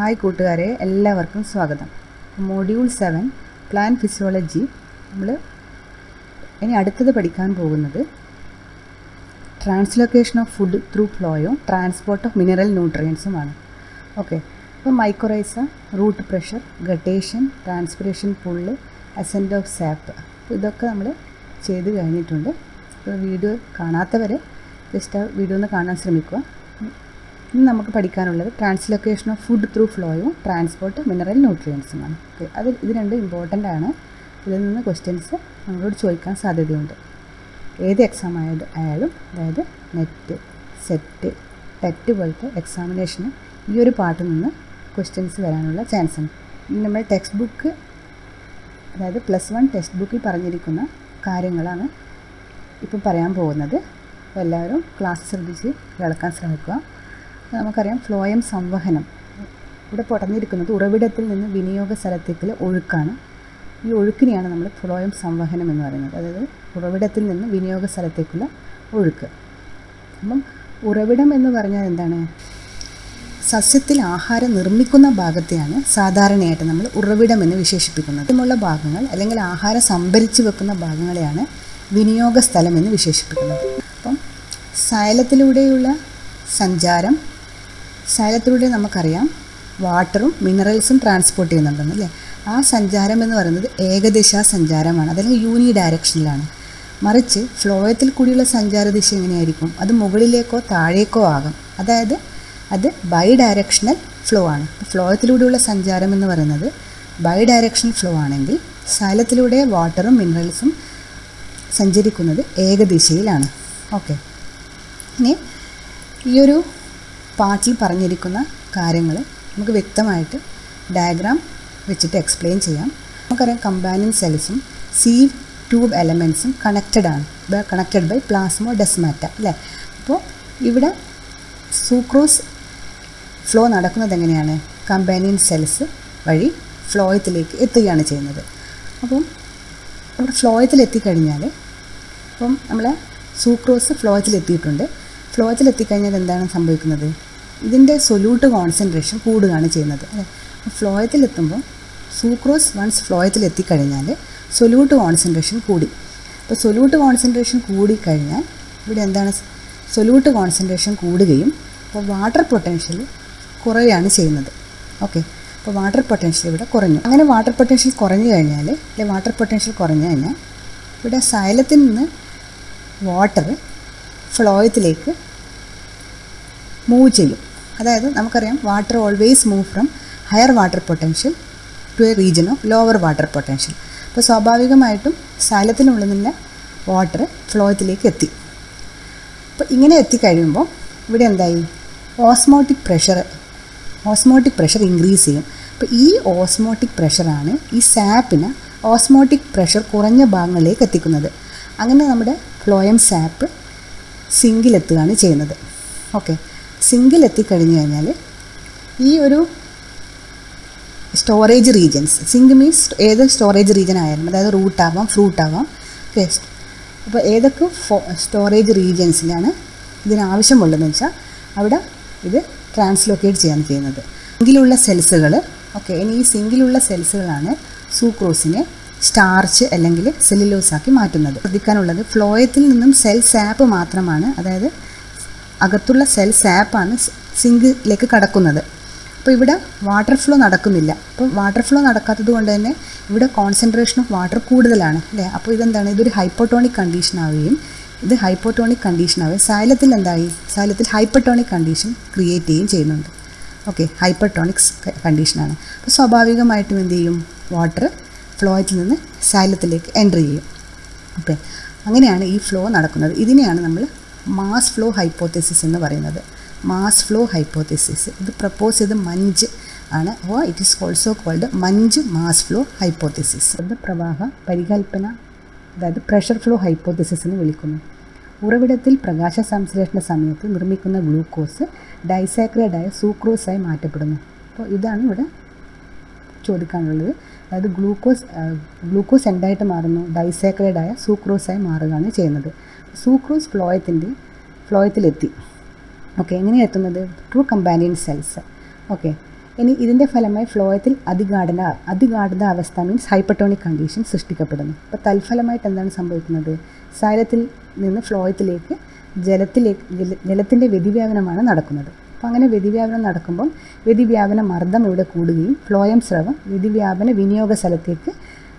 hi കൂട്ടുകാരെ എല്ലാവർക്കും സ്വാഗതം മോഡ്യൂൾ സെവൻ പ്ലാൻ ഫിസിയോളജി നമ്മൾ ഇനി അടുത്തത് പഠിക്കാൻ പോകുന്നത് ട്രാൻസ്ലൊക്കേഷൻ ഓഫ് ഫുഡ് ത്രൂ ഫ്ലോയും ട്രാൻസ്പോർട്ട് ഓഫ് മിനറൽ ന്യൂട്രിയൻസുമാണ് ഓക്കെ അപ്പോൾ mycorrhiza root pressure guttation transpiration pull ascent of sap അപ്പോൾ ഇതൊക്കെ നമ്മൾ ചെയ്ത് കഴിഞ്ഞിട്ടുണ്ട് അപ്പോൾ വീഡിയോ കാണാത്തവരെ ജസ്റ്റ് ആ വീഡിയോ ഒന്ന് കാണാൻ ശ്രമിക്കുക ഇന്ന് നമുക്ക് പഠിക്കാനുള്ളത് ട്രാൻസ്ലൊക്കേഷൻ ഓഫ് ഫുഡ് ത്രൂ ഫ്ലോയും ട്രാൻസ്പോർട്ട് മിനറൽ ന്യൂട്രിയൻസുമാണ് ഓക്കെ അത് ഇത് രണ്ടും ഇമ്പോർട്ടൻ്റ് ആണ് ഇതിൽ നിന്ന് ക്വസ്റ്റ്യൻസ് നമ്മളോട് ചോദിക്കാൻ സാധ്യതയുണ്ട് ഏത് എക്സാം ആയത് ആയാലും അതായത് നെറ്റ് സെറ്റ് ടെറ്റ് പോലത്തെ എക്സാമിനേഷന് ഈ ഒരു പാട്ടിൽ നിന്ന് ക്വസ്റ്റ്യൻസ് വരാനുള്ള ചാൻസ് ഉണ്ട് ഇനി നമ്മൾ ടെക്സ്റ്റ് ബുക്ക് അതായത് പ്ലസ് വൺ ടെക്സ്റ്റ് ബുക്കിൽ പറഞ്ഞിരിക്കുന്ന കാര്യങ്ങളാണ് ഇപ്പോൾ പറയാൻ പോകുന്നത് അപ്പോൾ എല്ലാവരും ക്ലാസ് ശ്രദ്ധിച്ച് കേൾക്കാൻ ശ്രമിക്കുക നമുക്കറിയാം ഫ്ലോയം സംവഹനം ഇവിടെ പറഞ്ഞിരിക്കുന്നത് ഉറവിടത്തിൽ നിന്ന് വിനിയോഗ സ്ഥലത്തേക്കുള്ള ഒഴുക്കാണ് ഈ ഒഴുക്കിനെയാണ് നമ്മൾ ഫ്ലോയം സംവഹനം എന്ന് പറയുന്നത് അതായത് ഉറവിടത്തിൽ നിന്ന് വിനിയോഗ സ്ഥലത്തേക്കുള്ള ഒഴുക്ക് അപ്പം ഉറവിടം എന്ന് പറഞ്ഞാൽ എന്താണ് സസ്യത്തിൽ ആഹാരം നിർമ്മിക്കുന്ന ഭാഗത്തെയാണ് സാധാരണയായിട്ട് നമ്മൾ ഉറവിടം എന്ന് വിശേഷിപ്പിക്കുന്നത് ഇതുമുള്ള ഭാഗങ്ങൾ അല്ലെങ്കിൽ ആഹാരം സംഭരിച്ചു വെക്കുന്ന ഭാഗങ്ങളെയാണ് വിനിയോഗ സ്ഥലം എന്ന് വിശേഷിപ്പിക്കുന്നത് അപ്പം സൈലത്തിലൂടെയുള്ള സഞ്ചാരം സൈലത്തിലൂടെ നമുക്കറിയാം വാട്ടറും മിനറൽസും ട്രാൻസ്പോർട്ട് ചെയ്യുന്നുണ്ടെന്ന് അല്ലേ ആ സഞ്ചാരം എന്ന് പറയുന്നത് ഏകദിശ സഞ്ചാരമാണ് അതല്ലെങ്കിൽ യൂണി ഡയറക്ഷനിലാണ് മറിച്ച് ഫ്ലോയത്തിൽ കൂടിയുള്ള സഞ്ചാര ദിശ എങ്ങനെയായിരിക്കും അത് മുകളിലേക്കോ താഴേക്കോ ആകും അതായത് അത് ബൈ ഡയറക്ഷണൽ ഫ്ലോ ആണ് ഫ്ലോയത്തിലൂടെയുള്ള സഞ്ചാരം എന്ന് പറയുന്നത് ബൈ ഡയറക്ഷണൽ ഫ്ലോ ആണെങ്കിൽ സൈലത്തിലൂടെ വാട്ടറും മിനറൽസും സഞ്ചരിക്കുന്നത് ഏകദിശയിലാണ് ഓക്കെ ഇനി ഈ ഒരു പാട്ടിൽ പറഞ്ഞിരിക്കുന്ന കാര്യങ്ങൾ നമുക്ക് വ്യക്തമായിട്ട് ഡയഗ്രാം വെച്ചിട്ട് എക്സ്പ്ലെയിൻ ചെയ്യാം നമുക്കറിയാം കമ്പാനിയൻ സെൽസും സീവ് ട്യൂബ് എലമെൻസും കണക്റ്റഡ് ആണ് കണക്റ്റഡ് ബൈ പ്ലാസ്മോ ഡെസ്മാറ്റ അല്ലേ അപ്പോൾ ഇവിടെ സൂക്രോസ് ഫ്ലോ നടക്കുന്നത് എങ്ങനെയാണ് കമ്പാനിയൻ സെൽസ് വഴി ഫ്ലോയത്തിലേക്ക് എത്തുകയാണ് ചെയ്യുന്നത് അപ്പം അവിടെ ഫ്ലോയത്തിൽ എത്തിക്കഴിഞ്ഞാൽ അപ്പം നമ്മൾ സൂക്രോസ് ഫ്ലോയത്തിൽ എത്തിയിട്ടുണ്ട് ഫ്ലോയത്തിൽ എത്തിക്കഴിഞ്ഞാൽ എന്താണ് സംഭവിക്കുന്നത് ഇതിൻ്റെ സൊല്യൂട്ട് കോൺസെൻട്രേഷൻ കൂടുകയാണ് ചെയ്യുന്നത് അല്ലേ ഫ്ലോയത്തിൽ എത്തുമ്പോൾ സൂക്രോസ് വൺസ് ഫ്ലോയത്തിൽ എത്തിക്കഴിഞ്ഞാൽ സൊല്യൂട്ട് കോൺസെൻട്രേഷൻ കൂടി അപ്പോൾ സൊല്യൂട്ട് കോൺസെൻട്രേഷൻ കൂടിക്കഴിഞ്ഞാൽ ഇവിടെ എന്താണ് സൊല്യൂട്ട് കോൺസെൻട്രേഷൻ കൂടുകയും അപ്പോൾ വാട്ടർ പൊട്ടൻഷ്യൽ കുറയുകയാണ് ചെയ്യുന്നത് ഓക്കെ അപ്പോൾ വാട്ടർ പൊട്ടൻഷ്യൽ ഇവിടെ കുറഞ്ഞു അങ്ങനെ വാട്ടർ പൊട്ടൻഷ്യൽ കുറഞ്ഞു കഴിഞ്ഞാൽ അല്ലെ വാട്ടർ പൊട്ടൻഷ്യൽ കുറഞ്ഞു കഴിഞ്ഞാൽ ഇവിടെ സൈലത്തിൽ നിന്ന് വാട്ടർ ഫ്ലോയത്തിലേക്ക് മൂവ് ചെയ്യും അതായത് നമുക്കറിയാം water always move from higher water potential to a region of lower water potential അപ്പോൾ സ്വാഭാവികമായിട്ടും സൈലത്തിനുള്ളിൽ നിന്ന് വാട്ടർ ഫ്ലോയത്തിലേക്ക് എത്തി അപ്പോൾ ഇങ്ങനെ എത്തിക്കഴിയുമ്പോൾ ഇവിടെ എന്തായി osmotic pressure osmotic pressure increase ചെയ്യും അപ്പോൾ ഈ ഓസ്മോട്ടിക് പ്രഷറാണ് ഈ സാപ്പിന് ഓസ്മോട്ടിക് പ്രഷർ കുറഞ്ഞ ഭാഗങ്ങളിലേക്ക് എത്തിക്കുന്നത് അങ്ങനെ നമ്മുടെ ഫ്ലോയം സാപ്പ് സിങ്കിലെത്തുകയാണ് ചെയ്യുന്നത് ഓക്കെ സിങ്കിൽ എത്തിക്കഴിഞ്ഞ് കഴിഞ്ഞാൽ ഈ ഒരു സ്റ്റോറേജ് റീജൻസ് സിങ്ക് മീൻസ് ഏത് സ്റ്റോറേജ് റീജൻ ആയാലും അതായത് റൂട്ട് ആവാം ഫ്രൂട്ട് ആവാം ഓക്കെ അപ്പോൾ ഏതൊക്കെ സ്റ്റോറേജ് റീജൻസിലാണ് ഇതിനാവശ്യമുള്ളതെന്ന് വെച്ചാൽ അവിടെ ഇത് ട്രാൻസ്ലോക്കേറ്റ് ചെയ്യാൻ ചെയ്യുന്നത് സിങ്കിലുള്ള സെൽസുകൾ ഓക്കെ ഇനി ഈ സിങ്കിലുള്ള സെൽസുകളാണ് സൂക്രോസിനെ സ്റ്റാർച്ച് അല്ലെങ്കിൽ സെല്ലുലോസാക്കി മാറ്റുന്നത് ശ്രദ്ധിക്കാനുള്ളത് ഫ്ലോയത്തിൽ നിന്നും സെൽ സാപ്പ് മാത്രമാണ് അതായത് അകത്തുള്ള സെൽ സാപ്പാണ് സിങ്കിലേക്ക് കടക്കുന്നത് അപ്പോൾ ഇവിടെ വാട്ടർ ഫ്ലോ നടക്കുന്നില്ല അപ്പോൾ വാട്ടർ ഫ്ലോ നടക്കാത്തത് കൊണ്ട് തന്നെ ഇവിടെ കോൺസെൻട്രേഷൻ ഓഫ് വാട്ടർ കൂടുതലാണ് അല്ലേ അപ്പോൾ ഇതെന്താണ് ഇതൊരു ഹൈപ്പോട്ടോണിക് കണ്ടീഷൻ ആവുകയും ഇത് ഹൈപ്പോട്ടോണിക് കണ്ടീഷൻ ആവുകയും സൈലത്തിൽ എന്തായി സൈലത്തിൽ ഹൈപ്പർട്ടോണിക് കണ്ടീഷൻ ക്രിയേറ്റ് ചെയ്യുകയും ചെയ്യുന്നുണ്ട് ഓക്കെ ഹൈപ്പർട്ടോണിക്സ് കണ്ടീഷനാണ് അപ്പോൾ സ്വാഭാവികമായിട്ടും എന്ത് ചെയ്യും വാട്ടർ ഫ്ലോയത്തിൽ നിന്ന് സൈലത്തിലേക്ക് എൻ്റർ ചെയ്യും ഓക്കെ അങ്ങനെയാണ് ഈ ഫ്ലോ നടക്കുന്നത് ഇതിനെയാണ് നമ്മൾ മാസ് ഫ്ലോ ഹൈപ്പോത്തസിസ് എന്ന് പറയുന്നത് മാസ് ഫ്ലോ ഹൈപ്പോത്തസിസ് ഇത് പ്രപ്പോസ് ചെയ്ത് മഞ്ച് ആണ് or it is also called Munch mass flow hypothesis ശബ്ദ പ്രവാഹ പരികൽപ്പന അതായത് പ്രഷർ ഫ്ലോ ഹൈപ്പോത്തസിസ് എന്ന് വിളിക്കുന്നു ഉറവിടത്തിൽ പ്രകാശ സംശ്ലേഷണ സമയത്ത് നിർമ്മിക്കുന്ന ഗ്ലൂക്കോസ് ഡൈസാക്രൈഡായ സൂക്രോസായി മാറ്റപ്പെടുന്നു അപ്പോൾ ഇതാണ് ഇവിടെ ചോദിക്കാനുള്ളത് അതായത് ഗ്രൂക്കോസ് ഗ്ലൂക്കോസ് എന്തായിട്ട് മാറുന്നു ഡൈസാക്രൈഡായ സൂക്രോസായി മാറുകയാണ് ചെയ്യുന്നത് സൂക്രോസ് ഫ്ലോയത്തിൻ്റെ ഫ്ലോയത്തിലെത്തി ഓക്കെ എങ്ങനെയാണ് എത്തുന്നത് ട്രൂ കമ്പാനിയൻ സെൽസ് ഓക്കെ ഇനി ഇതിൻ്റെ ഫലമായി ഫ്ലോയത്തിൽ അതിഗാഠന അതിഗാഠത അവസ്ഥ മീൻസ് ഹൈപ്പട്ടോണിക് കണ്ടീഷൻ സൃഷ്ടിക്കപ്പെടുന്നു അപ്പോൾ തൽഫലമായിട്ട് എന്താണ് സംഭവിക്കുന്നത് സൈലത്തിൽ നിന്ന് ഫ്ലോയത്തിലേക്ക് ജലത്തിലേക്ക് ജല ജലത്തിൻ്റെ വ്യതിവ്യാപനമാണ് നടക്കുന്നത് അപ്പോൾ അങ്ങനെ വ്യതിവ്യാപനം നടക്കുമ്പം വ്യതിവ്യാപന മർദ്ദം ഇവിടെ കൂടുകയും ഫ്ലോയം സ്രവം വ്യതിവ്യാപന വിനിയോഗ സ്ഥലത്തേക്ക്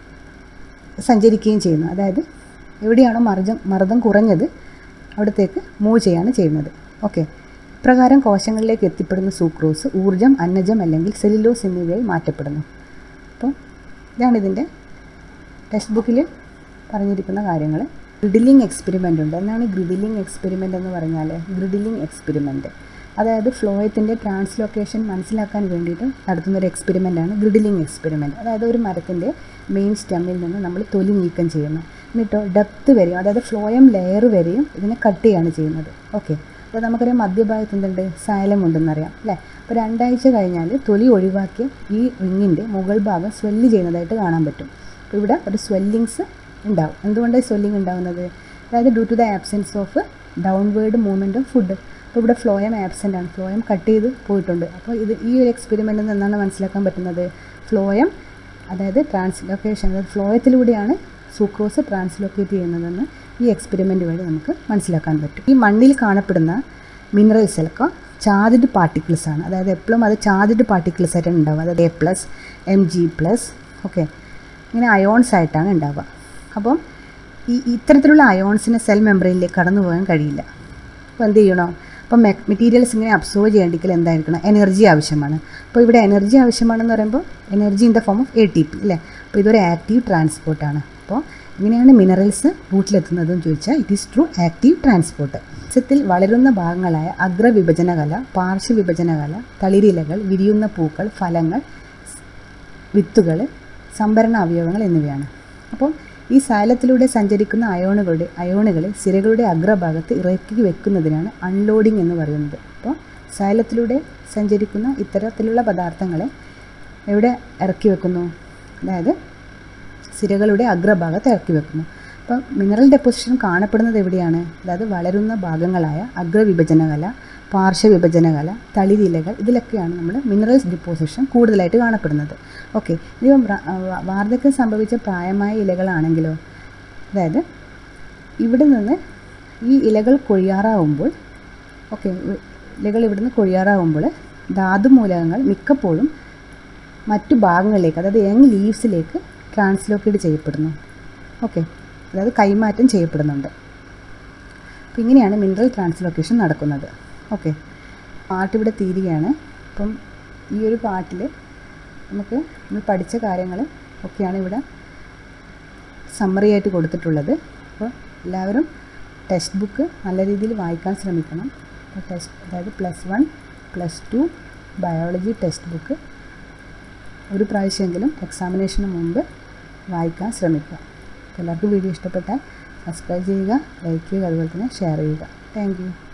സഞ്ചരിക്കുകയും ചെയ്യുന്നു അതായത് എവിടെയാണോ മർദ്ദം മർദ്ദം കുറഞ്ഞത് അവിടത്തേക്ക് മൂവ് ചെയ്യാണ് ചെയ്യുന്നത് ഓക്കെ ഇപ്രകാരം കോശങ്ങളിലേക്ക് എത്തിപ്പെടുന്ന സൂക്രോസ് ഊർജം അന്നജം അല്ലെങ്കിൽ സെല്ലുലോസ് എന്നിവയായി മാറ്റപ്പെടുന്നു അപ്പോൾ ഇതാണ് ഇതിൻ്റെ ടെക്സ്റ്റ് ബുക്കിൽ പറഞ്ഞിരിക്കുന്ന കാര്യങ്ങൾ ഗ്രിഡിലിംഗ് എക്സ്പെരിമെൻ്റ് ഉണ്ട് എന്താണ് ഗ്രിഡിലിംഗ് എക്സ്പെരിമെൻ്റ് എന്ന് പറഞ്ഞാൽ ഗ്രിഡിലിംഗ് എക്സ്പെരിമെൻറ്റ് അതായത് ഫ്ലോയത്തിൻ്റെ ട്രാൻസ്ലൊക്കേഷൻ മനസ്സിലാക്കാൻ വേണ്ടിയിട്ട് നടത്തുന്ന ഒരു എക്സ്പെരിമെൻ്റാണ് ഗ്രിഡിലിംഗ് എക്സ്പെരിമെൻറ്റ് അതായത് ഒരു മരത്തിൻ്റെ മെയിൻ സ്റ്റെമ്മിൽ നിന്ന് നമ്മൾ തൊലി നീക്കം ചെയ്യുന്നു എന്നിട്ടോ ഡെപ്ത് വരെയും അതായത് ഫ്ലോയം ലെയർ വരെയും ഇതിനെ കട്ട് ചെയ്യാണ് ചെയ്യുന്നത് ഓക്കെ അപ്പോൾ നമുക്കറിയാം മധ്യഭാഗത്ത് എന്തുണ്ട് സൈലം ഉണ്ടെന്നറിയാം അല്ലേ അപ്പോൾ രണ്ടാഴ്ച കഴിഞ്ഞാൽ തൊലി ഒഴിവാക്കിയ ഈ റിങ്ങിൻ്റെ മുകൾ ഭാഗം സ്വെല്ല് ചെയ്യുന്നതായിട്ട് കാണാൻ പറ്റും അപ്പോൾ ഇവിടെ ഒരു സ്വെല്ലിങ്സ് ഉണ്ടാവും എന്തുകൊണ്ടാണ് സ്വെല്ലിംഗ് ഉണ്ടാകുന്നത് അതായത് due to the absence of downward movement of food അപ്പോൾ ഇവിടെ ഫ്ലോയം ആബ്സെൻ്റ് ആണ് ഫ്ലോയം കട്ട് ചെയ്ത് പോയിട്ടുണ്ട് അപ്പോൾ ഇത് ഈ ഒരു എക്സ്പെരിമെൻറ്റിൽ നിന്ന് എന്താണ് മനസ്സിലാക്കാൻ പറ്റുന്നത് ഫ്ലോയം അതായത് ട്രാൻസ്ലൊക്കേഷൻ അതായത് ഫ്ലോയത്തിലൂടെയാണ് സൂക്രോസ് ട്രാൻസ്ലൊക്കേറ്റ് ചെയ്യുന്നതെന്ന് ഈ എക്സ്പെരിമെൻറ്റ് വഴി നമുക്ക് മനസ്സിലാക്കാൻ പറ്റും ഈ മണ്ണിൽ കാണപ്പെടുന്ന മിനറൽസിലൊക്കെ ചാർജ്ഡ് പാർട്ടിക്കിൾസ് ആണ് അതായത് എപ്പോഴും അത് ചാർജ്ഡ് പാർട്ടിക്കിൾസ് ആയിട്ടാണ് ഉണ്ടാവുക അതായത് A plus M G plus okay ഇങ്ങനെ അയോൺസ് ആയിട്ടാണ് ഉണ്ടാവുക അപ്പം ഈ ഇത്തരത്തിലുള്ള അയോൺസിനെ സെൽ മെമ്പറിനിലേക്ക് കടന്നു പോകാൻ കഴിയില്ല അപ്പോൾ എന്ത് ചെയ്യണോ അപ്പം മെറ്റീരിയൽസ് ഇങ്ങനെ അബ്സോർവ് ചെയ്യേണ്ടെങ്കിൽ എന്തായിരിക്കണം എനർജി ആവശ്യമാണ് അപ്പോൾ ഇവിടെ എനർജി ആവശ്യമാണെന്ന് പറയുമ്പോൾ energy in the form of A T P അല്ലേ അപ്പോൾ ഇതൊരു ആക്റ്റീവ് ട്രാൻസ്പോർട്ടാണ് അപ്പോൾ ഇങ്ങനെയാണ് മിനറൽസ് റൂട്ടിലെത്തുന്നതെന്ന് ചോദിച്ചാൽ it is through active transport സസ്യത്തിൽ വളരുന്ന ഭാഗങ്ങളായ അഗ്രവിഭജനകല പാർശ്വവിഭജനകല തളിരിലകൾ വിരിയുന്ന പൂക്കൾ ഫലങ്ങൾ വിത്തുകൾ സംഭരണ അവയവങ്ങൾ എന്നിവയാണ് അപ്പോൾ ഈ സൈലത്തിലൂടെ സഞ്ചരിക്കുന്ന അയോണുകളുടെ അയോണുകളെ സിരകളുടെ അഗ്രഭാഗത്ത് ഇറക്കി വെക്കുന്നതിനാണ് അൺലോഡിംഗ് എന്ന് പറയുന്നത് അപ്പോൾ സൈലത്തിലൂടെ സഞ്ചരിക്കുന്ന ഇത്തരത്തിലുള്ള പദാർത്ഥങ്ങളെ എവിടെ ഇറക്കി വെക്കുന്നു അതായത് സിരകളുടെ അഗ്രഭാഗത്ത് ഇറക്കി വെക്കുന്നു അപ്പോൾ മിനറൽ ഡെപ്പോസിഷൻ കാണപ്പെടുന്നത് എവിടെയാണ് അതായത് വളരുന്ന ഭാഗങ്ങളായ അഗ്രവിഭജനകല പാർശ്വവിഭജനകല തളിരിലകൾ ഇതിലൊക്കെയാണ് നമ്മൾ മിനറൽസ് ഡിപ്പോസിഷൻ കൂടുതലായിട്ട് കാണപ്പെടുന്നത് ഓക്കെ ഇനിയിപ്പം വാർദ്ധക്യം സംഭവിച്ച പ്രായമായ ഇലകളാണെങ്കിലോ അതായത് ഇവിടെ നിന്ന് ഈ ഇലകൾ കൊഴിയാറാവുമ്പോൾ ഓക്കെ ഇലകൾ ഇവിടുന്ന് കൊഴിയാറാവുമ്പോൾ ധാതുമൂലകങ്ങൾ മിക്കപ്പോഴും മറ്റു ഭാഗങ്ങളിലേക്ക് അതായത് യങ് ലീവ്സിലേക്ക് ട്രാൻസ്ലോക്കേറ്റ് ചെയ്യപ്പെടുന്നു ഓക്കെ അതായത് കൈമാറ്റം ചെയ്യപ്പെടുന്നുണ്ട് അപ്പോൾ ഇങ്ങനെയാണ് മിനറൽ ട്രാൻസ്ലോക്കേഷൻ നടക്കുന്നത് ഓക്കെ പാട്ട് ഇവിടെ തീരുകയാണ് അപ്പം ഈ ഒരു പാട്ടിൽ നമുക്ക് നമ്മൾ പഠിച്ച കാര്യങ്ങൾ ഒക്കെയാണ് ഇവിടെ സമ്മറി ആയിട്ട് കൊടുത്തിട്ടുള്ളത് അപ്പോൾ എല്ലാവരും ടെക്സ്റ്റ് ബുക്ക് നല്ല രീതിയിൽ വായിക്കാൻ ശ്രമിക്കണം അപ്പോൾ ടെക്സ്റ്റ് അതായത് plus one plus two biology text book ഒരു പ്രാവശ്യമെങ്കിലും എക്സാമിനേഷന് മുമ്പ് വായിക്കാൻ ശ്രമിക്കുക എല്ലാവർക്കും വീഡിയോ ഇഷ്ടപ്പെട്ടാൽ സബ്സ്ക്രൈബ് ചെയ്യുക ലൈക്ക് ചെയ്യുക അതുപോലെ തന്നെ ഷെയർ ചെയ്യുക താങ്ക്